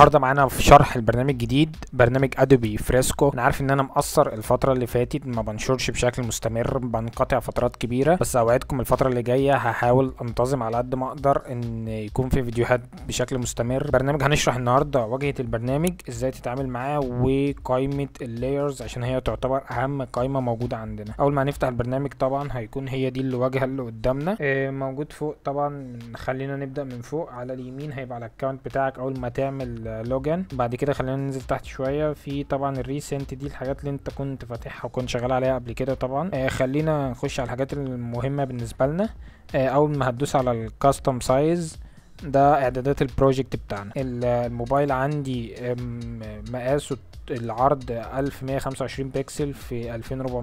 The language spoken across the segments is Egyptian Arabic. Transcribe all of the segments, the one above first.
النهارده معانا في شرح البرنامج الجديد برنامج ادوبي فريسكو انا عارف ان انا مقصر الفتره اللي فاتت ما بنشرش بشكل مستمر بنقطع فترات كبيره بس اوعدكم الفتره اللي جايه هحاول انتظم على قد ما اقدر ان يكون في فيديوهات بشكل مستمر برنامج هنشرح النهارده واجهه البرنامج ازاي تتعامل معاه وقائمه اللايرز عشان هي تعتبر اهم قائمه موجوده عندنا اول ما هنفتح البرنامج طبعا هيكون هي دي الواجهه اللي قدامنا آه، موجود فوق طبعا خلينا نبدا من فوق على اليمين هيبقى على الاكونت بتاعك اول ما تعمل آه، لوجن بعد كده خلينا ننزل تحت شويه في طبعا الريسنت دي الحاجات اللي انت كنت فاتحها وكنت شغال عليها قبل كده طبعا آه، خلينا نخش على الحاجات المهمه بالنسبه لنا آه، اول ما هتدوس على الكاستم سايز ده اعدادات البروجكت بتاعنا ال- الموبايل عندي أم، مقاسه العرض 1125 بكسل في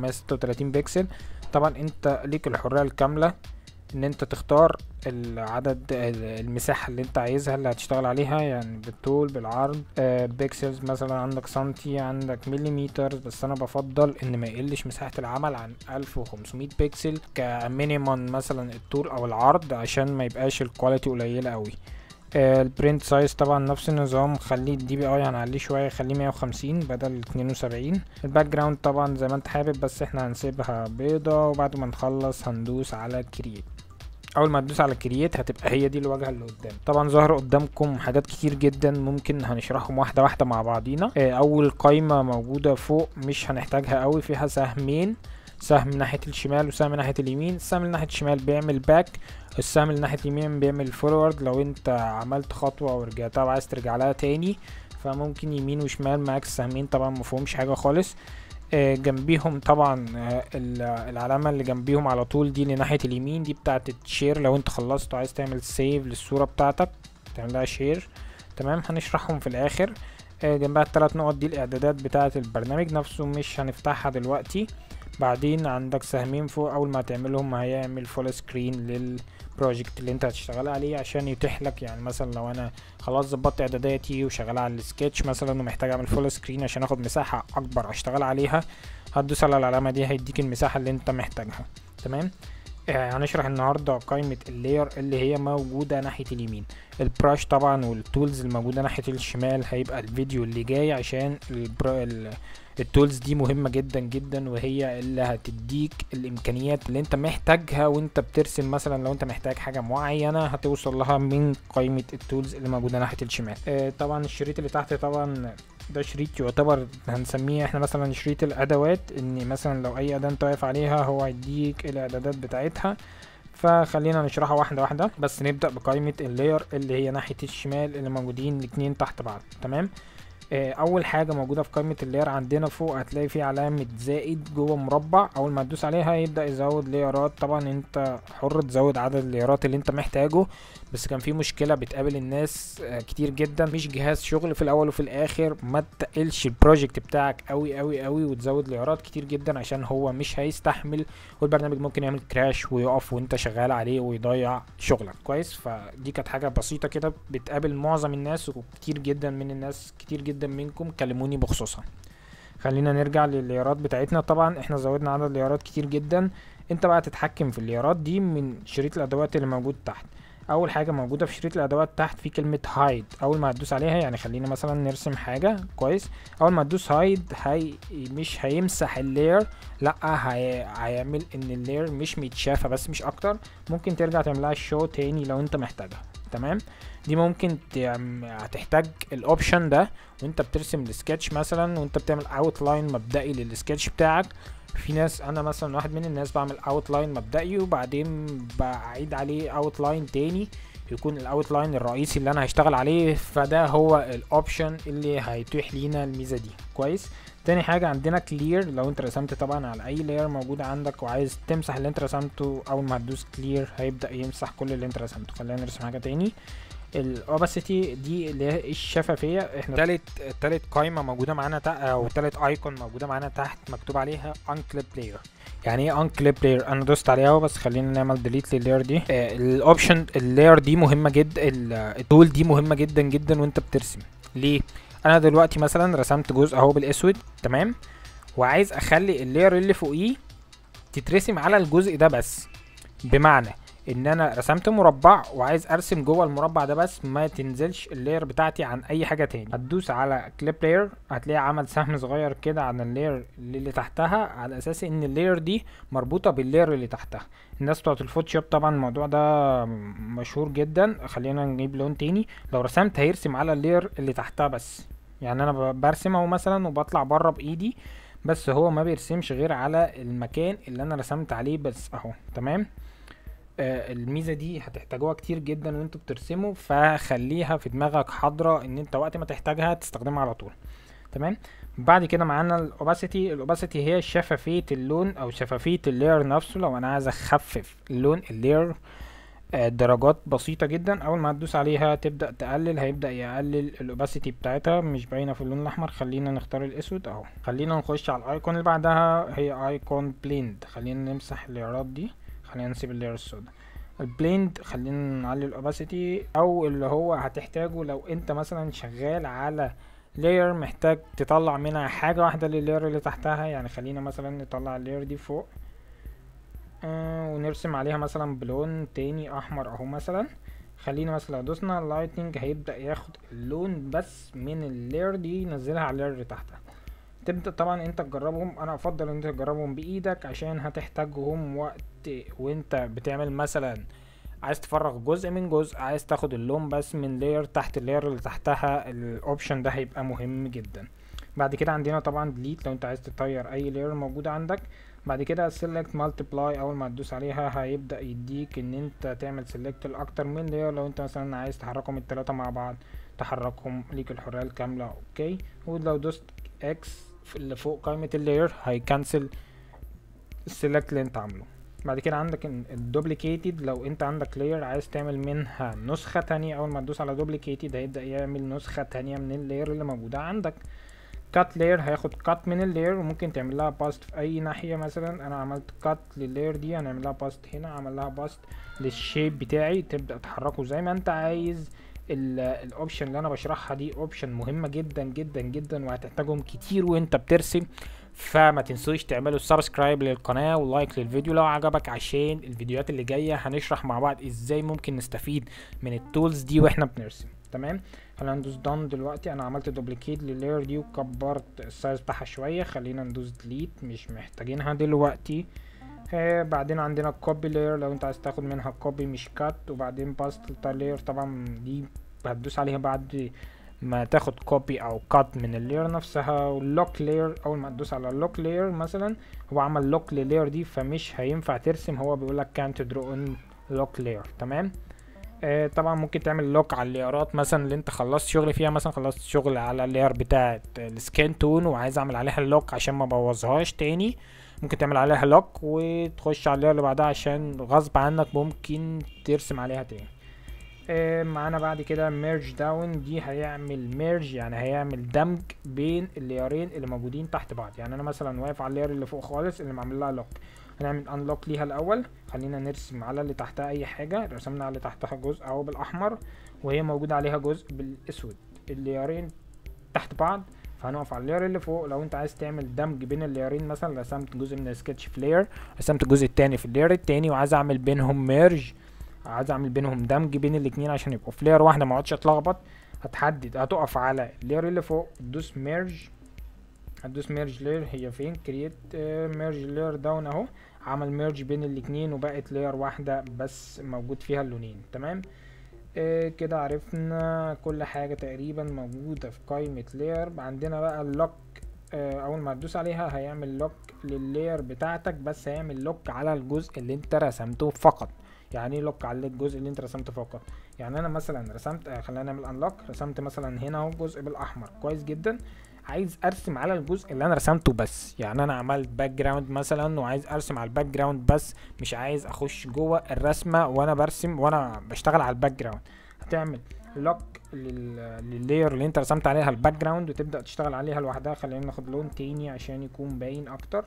2436 بكسل طبعا انت ليك الحريه الكامله ان انت تختار العدد المساحة اللي انت عايزها اللي هتشتغل عليها يعني بالطول بالعرض آه بيكسلز مثلا عندك سنتي عندك مليمتر بس انا بفضل ان ما يقلش مساحة العمل عن 1500 بكسل كمينيمم مثلا الطول او العرض عشان ما يبقاش الكواليتي قليلة قوي آه البرنت سايز طبعا نفس النظام خليه الدي بي اي هنعليه شويه خليه 150 بدل 72 الباك جراوند طبعا زي ما انت حابب بس احنا هنسيبها بيضة وبعد ما نخلص هندوس على كرييت اول ما تدوس على كرييت هتبقى هي دي الواجهه اللي قدام طبعا ظهر قدامكم حاجات كتير جدا ممكن هنشرحهم واحده واحده مع بعضينا آه، اول قايمه موجوده فوق مش هنحتاجها قوي فيها سهمين سهم من ناحيه الشمال وسهم من ناحيه اليمين السهم اللي ناحيه الشمال بيعمل باك السهم اللي ناحيه اليمين بيعمل فورورد لو انت عملت خطوه ورجعتها وعايز ترجع لها تاني فممكن يمين وشمال معاك السهمين طبعا مفهومش حاجه خالص آه، جنبيهم طبعا آه، ال- العلامة اللي جنبيهم على طول دي اللي ناحية اليمين دي بتاعة الشير لو انت خلصت وعايز تعمل سيف للصورة بتاعتك تعملها شير تمام هنشرحهم في الاخر آه، جنبها التلات نقط دي الاعدادات بتاعة البرنامج نفسه مش هنفتحها دلوقتي بعدين عندك سهمين فوق اول ما تعملهم هيعمل فول سكرين للبروجكت اللي انت هتشتغل عليه عشان يتيح لك يعني مثلا لو انا خلاص ظبطت اعداداتي وشغال على السكتش مثلا ومحتاج اعمل فول سكرين عشان اخد مساحة اكبر اشتغل عليها هتدوس على العلامة دي هيديك المساحة اللي انت محتاجها تمام آه هنشرح النهاردة قائمة اللاير اللي هي موجودة ناحية اليمين البراش طبعا والتولز الموجودة ناحية الشمال هيبقى الفيديو اللي جاي عشان البرا ال التولز دي مهمة جدا جدا وهي اللي هتديك الامكانيات اللي انت محتاجها وانت بترسم مثلا لو انت محتاج حاجة معينة هتوصل لها من قائمة التولز اللي موجودة ناحية الشمال آه طبعا الشريط اللي تحت طبعا ده شريط يعتبر هنسميه احنا مثلا شريط الادوات ان مثلا لو اي اداة انت واقف عليها هو هيديك الاعدادات بتاعتها فخلينا نشرحها واحدة واحدة بس نبدأ بقائمة اللاير اللي هي ناحية الشمال اللي موجودين الاتنين تحت بعض تمام آه، اول حاجه موجوده في قائمه اللاير عندنا فوق هتلاقي في علامه زائد جوه مربع اول ما تدوس عليها يبدا يزود لايرات طبعا انت حر تزود عدد اللايرات اللي انت محتاجه بس كان في مشكله بتقابل الناس آه، كتير جدا مش جهاز شغل في الاول وفي الاخر ما تقلش البروجكت بتاعك قوي قوي قوي وتزود لايرات كتير جدا عشان هو مش هيستحمل والبرنامج ممكن يعمل كراش ويقف وانت شغال عليه ويضيع شغلك كويس فدي كانت حاجه بسيطه كده بتقابل معظم الناس وكتير جدا من الناس كتير جدا منكم كلموني بخصوصها خلينا نرجع للليارات بتاعتنا طبعا احنا زودنا عدد ليارات كتير جدا انت بقى تتحكم في الليارات دي من شريط الادوات اللي موجود تحت اول حاجه موجوده في شريط الادوات تحت في كلمه هايد اول ما هتدوس عليها يعني خلينا مثلا نرسم حاجه كويس اول ما تدوس هايد هي مش هيمسح اللاير لا هي... هيعمل ان اللاير مش متشافه بس مش اكتر ممكن ترجع تعملها شو تاني لو انت محتاجها تمام دي ممكن تعم... هتحتاج الاوبشن ده وانت بترسم السكتش مثلا وانت بتعمل اوتلاين مبدئي للسكتش بتاعك في ناس انا مثلا واحد من الناس بعمل اوتلاين مبدئي وبعدين بعيد عليه اوتلاين تاني يكون الاوتلاين الرئيسي اللي انا هشتغل عليه فده هو الاوبشن اللي هيتيح لينا الميزه دي كويس تاني حاجة عندنا كلير لو انت رسمت طبعا على اي لاير موجود عندك وعايز تمسح اللي انت رسمته اول ما هتدوس كلير هيبدأ يمسح كل اللي انت رسمته خلينا نرسم حاجة تاني الاوباسيتي دي اللي هي الشفافيه احنا تالت تالت قايمه موجوده معانا تحت او تالت ايكون موجوده معانا تحت مكتوب عليها انكليب لاير يعني ايه انكليب لاير انا دوست عليها اهو بس خلينا نعمل ديليت لللاير دي آه الاوبشن اللاير دي مهمه جدا التول دي مهمه جدا جدا وانت بترسم ليه انا دلوقتي مثلا رسمت جزء اهو بالاسود تمام وعايز اخلي اللاير اللي فوقيه تترسم على الجزء ده بس بمعنى ان انا رسمت مربع وعايز ارسم جوه المربع ده بس ما تنزلش اللاير بتاعتي عن اي حاجه تاني هتدوس على كليب لاير هتلاقي عمل سهم صغير كده عن اللاير اللي تحتها على اساس ان اللاير دي مربوطه باللاير اللي تحتها الناس بتوعت الفوتوشوب طبعا الموضوع ده مشهور جدا خلينا نجيب لون تاني لو رسمت هيرسم على اللاير اللي تحتها بس يعني انا ب- برسم اهو مثلا وبطلع بره بايدي بس هو ما بيرسمش غير على المكان اللي انا رسمت عليه بس اهو تمام آه الميزه دي هتحتاجوها كتير جدا وانتوا بترسموا فخليها في دماغك حاضره ان انت وقت ما تحتاجها تستخدمها على طول تمام بعد كده معانا الاوباسيتي الاوباسيتي هي شفافيه اللون او شفافيه اللاير نفسه لو انا عايز اخفف اللون اللاير آه، درجات بسيطة جدا أول ما تدوس عليها تبدأ تقلل هيبدأ يقلل الأوباسيتي بتاعتها مش باينة في اللون الأحمر خلينا نختار الأسود أهو خلينا نخش على الأيكون اللي بعدها هي أيكون بليند خلينا نمسح الليرات دي خلينا نسيب اللير السوداء البليند خلينا نعلي الأوباسيتي أو اللي هو هتحتاجه لو أنت مثلا شغال على لاير محتاج تطلع منها حاجة واحدة لللاير اللي تحتها يعني خلينا مثلا نطلع اللاير دي فوق آه ونرسم عليها مثلا بلون تاني احمر اهو مثلا خلينا مثلا لو دوسنا اللايتنج هيبدأ ياخد اللون بس من اللاير دي ينزلها على اللاير اللي تحتها تبدأ طبعا انت تجربهم انا افضل ان انت تجربهم بايدك عشان هتحتاجهم وقت وانت بتعمل مثلا عايز تفرغ جزء من جزء عايز تاخد اللون بس من لاير تحت اللاير اللي تحتها الاوبشن ده هيبقى مهم جدا بعد كده عندنا طبعا ديليت لو انت عايز تطير اي لاير موجودة عندك بعد كده select multiply اول ما تدوس عليها هيبدأ يديك ان انت تعمل select لاكتر من layer لو انت مثلا عايز تحركهم التلاتة مع بعض تحركهم ليك الحرية الكاملة اوكي ولو دوست x في اللي فوق قائمة اللاير هيكنسل السلكت اللي انت عامله بعد كده عندك الدوبليكيتد لو انت عندك لاير عايز تعمل منها نسخة تانية اول ما تدوس على دوبليكيتد هيبدأ يعمل نسخة تانية من اللاير اللي موجودة عندك كات لاير هياخد كات من اللاير وممكن تعمل لها باست في اي ناحيه مثلا انا عملت كات لللاير دي هنعمل لها باست هنا عمل لها باست للشيب بتاعي تبدا تحركه زي ما انت عايز الاوبشن اللي انا بشرحها دي اوبشن مهمه جدا جدا جدا وهتحتاجهم كتير وانت بترسم فما تنسوش تعملوا سبسكرايب للقناه ولايك للفيديو لو عجبك عشان الفيديوهات اللي جايه هنشرح مع بعض ازاي ممكن نستفيد من التولز دي واحنا بنرسم تمام خلينا ندوس دون دلوقتي انا عملت دوبليكيت لللاير دي وكبرت السايز بتاعها شويه خلينا ندوس ديليت مش محتاجينها دلوقتي آه بعدين عندنا كوبي لاير لو انت عايز تاخد منها كوبي مش كات وبعدين باست لاير طبعا دي هتدوس عليها بعد ما تاخد كوبي او كات من اللاير نفسها واللوك لاير اول ما تدوس على اللوك لاير مثلا هو عمل لوك للاير دي فمش هينفع ترسم هو بيقول لك كانت درو ان لوك لاير تمام آه طبعا ممكن تعمل لوك على اللايرات مثلا اللي انت خلصت شغل فيها مثلا خلصت شغل على اللاير بتاعه السكان تون وعايز اعمل عليها اللوك عشان ما بوظهاش تاني ممكن تعمل عليها لوك وتخش على اللاير اللي بعدها عشان غصب عنك ممكن ترسم عليها تاني آه معانا بعد كده ميرج داون دي هيعمل ميرج يعني هيعمل دمج بين اللايرين اللي موجودين تحت بعض يعني انا مثلا واقف على اللاير اللي فوق خالص اللي معمل لها لوك هنعمل انلوك ليها الاول خلينا نرسم على اللي تحتها اي حاجه رسمنا على اللي تحتها جزء اهو بالاحمر وهي موجود عليها جزء بالاسود اللايرين تحت بعض فهنقف على اللاير اللي فوق لو انت عايز تعمل دمج بين اللايرين مثلا رسمت جزء من السكتش في لاير رسمت الجزء التاني في اللاير التاني وعايز اعمل بينهم ميرج عايز اعمل بينهم دمج بين الاتنين عشان يبقوا في لاير واحده ما اقعدش اتلخبط هتحدد هتقف على اللاير اللي فوق تدوس ميرج هتدوس ميرج لاير هي فين كرييت ميرج لاير داون اهو عمل ميرج بين الاتنين وبقت لاير واحدة بس موجود فيها اللونين تمام آه كده عرفنا كل حاجة تقريبا موجودة في قائمة لاير عندنا بقى اللوك آه اول ما تدوس عليها هيعمل لوك لللاير بتاعتك بس هيعمل لوك على الجزء اللي انت رسمته فقط يعني ايه لوك على الجزء اللي انت رسمته فقط يعني انا مثلا رسمت آه خلينا نعمل انلوك رسمت مثلا هنا اهو جزء بالاحمر كويس جدا عايز ارسم على الجزء اللي انا رسمته بس يعني انا عملت باك جراوند مثلا وعايز ارسم على الباك جراوند بس مش عايز اخش جوه الرسمه وانا برسم وانا بشتغل على الباك جراوند هتعمل لوك لللاير اللي انت رسمت عليها الباك جراوند وتبدا تشتغل عليها لوحدها خلينا ناخد لون تاني عشان يكون باين اكتر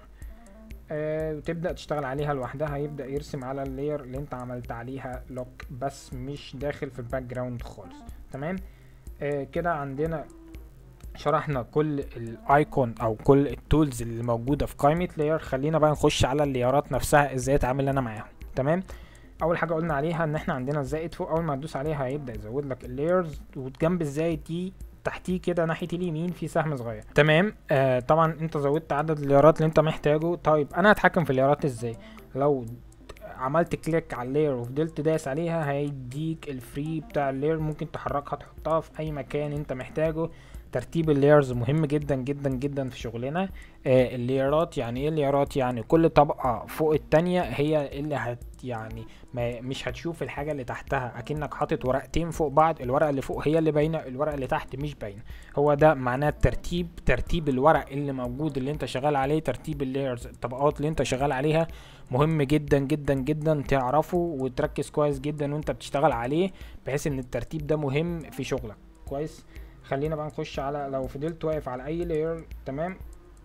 آه وتبدا تشتغل عليها لوحدها هيبدا يرسم على اللاير اللي انت عملت عليها لوك بس مش داخل في الباك جراوند خالص تمام آه كده عندنا شرحنا كل الايكون او كل التولز اللي موجوده في قائمه لاير خلينا بقى نخش على اللايرات نفسها ازاي اتعامل انا معاهم تمام اول حاجه قلنا عليها ان احنا عندنا الزائد فوق اول ما تدوس عليها هيبدا يزود لك اللايرز وجنب الزائد دي تحتيه كده ناحيه اليمين في سهم صغير تمام آه طبعا انت زودت عدد الليرات اللي انت محتاجه طيب انا هتحكم في الليرات ازاي لو عملت كليك على اللاير وفضلت داس عليها هيديك الفري بتاع اللاير ممكن تحركها تحطها في اي مكان انت محتاجه ترتيب اللايرز مهم جدا جدا جدا في شغلنا آه الليرات يعني ايه الليرات يعني كل طبقة فوق التانية هي اللي هت يعني ما مش هتشوف الحاجة اللي تحتها اكنك حاطط ورقتين فوق بعض الورقة اللي فوق هي اللي باينة الورقة اللي تحت مش باينة هو ده معناه الترتيب ترتيب الورق اللي موجود اللي انت شغال عليه ترتيب اللايرز الطبقات اللي انت شغال عليها مهم جدا جدا جدا تعرفه وتركز كويس جدا وانت بتشتغل عليه بحيث ان الترتيب ده مهم في شغلك كويس خلينا بقى نخش على لو فضلت واقف على اي لاير تمام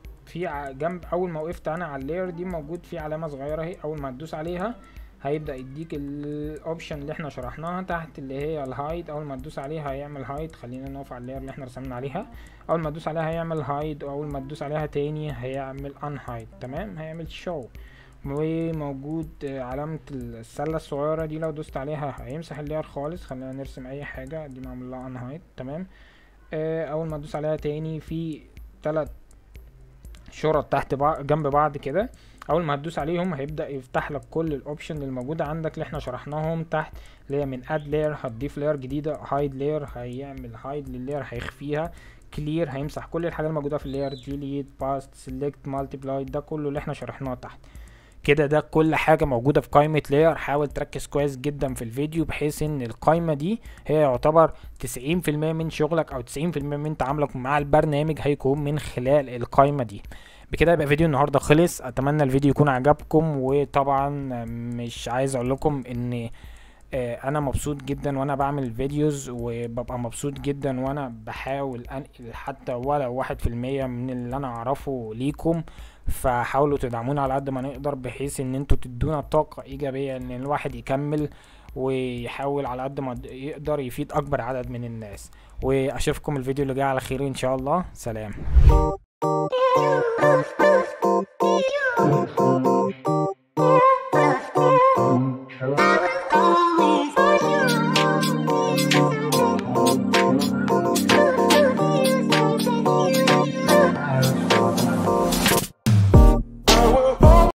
في جنب اول ما وقفت انا على اللاير دي موجود في علامه صغيره اهي اول ما تدوس عليها هيبدا يديك الاوبشن اللي احنا شرحناها تحت اللي هي الهايد اول ما تدوس عليها هيعمل هايد خلينا نقف على اللاير اللي احنا رسمنا عليها اول ما تدوس عليها هيعمل هايد واول ما تدوس عليها تاني هيعمل ان هايد تمام هيعمل شو وموجود علامة السلة الصغيرة دي لو دوست عليها هيمسح اللاير خالص خلينا نرسم اي حاجة دي معمول لها ان هايد تمام اول ما تدوس عليها تاني في تلات شرط تحت بعض جنب بعض كده اول ما هتدوس عليهم هيبدا يفتح لك كل الاوبشن اللي موجوده عندك اللي احنا شرحناهم تحت اللي هي من اد لاير هتضيف لاير جديده هايد لاير هيعمل هايد لللاير هيخفيها كلير هيمسح كل الحاجات الموجوده في اللاير ديليت باست سيلكت مالتيبلاي ده كله اللي احنا شرحناه تحت كده ده كل حاجة موجودة في قائمة لاير حاول تركز كويس جدا في الفيديو بحيث ان القائمة دي هي يعتبر تسعين في المية من شغلك او تسعين في المية من تعاملك مع البرنامج هيكون من خلال القائمة دي بكده يبقى فيديو النهاردة خلص اتمنى الفيديو يكون عجبكم وطبعا مش عايز اقول لكم ان انا مبسوط جدا وانا بعمل فيديوز وببقى مبسوط جدا وانا بحاول انقل حتى ولا واحد في المية من اللي انا اعرفه ليكم فحاولوا تدعمونا على قد ما نقدر بحيث ان انتوا تدونا طاقة ايجابية ان الواحد يكمل ويحاول على قد ما يقدر يفيد اكبر عدد من الناس واشوفكم الفيديو اللي جاي على خير ان شاء الله سلام